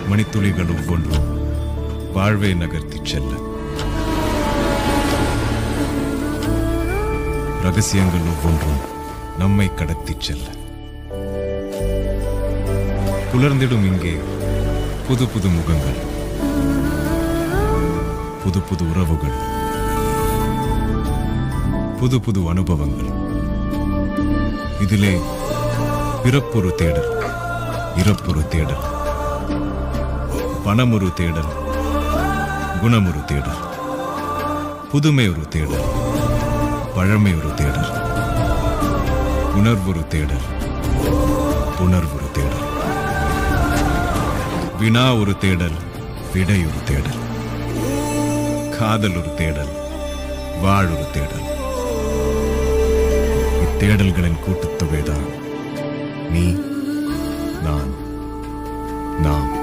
மணித்துளிகள் ஒவ்வொன்றும் வாழ்வை நகர்த்திச் செல்ல ரகசியங்கள் ஒவ்வொன்றும் நம்மை கடத்திச் செல்ல புலர்ந்திடும் இங்கே புது புது முகங்கள் புது புது உறவுகள் புது புது அனுபவங்கள் இதிலே பிறப்பொரு தேடல் இறப்பொரு தேடல் பணமொரு தேடல் குணமொரு தேடல் புதுமை ஒரு தேடல் பழமை ஒரு தேடல் உணர்வொரு தேடல் உணர்வொரு தேடல் வினா ஒரு தேடல் விடை ஒரு தேடல் காதல் ஒரு தேடல் வாழ் ஒரு தேடல் இத்தேடல்களின் கூட்டுத்தொகைதான் நீ நான் நாம்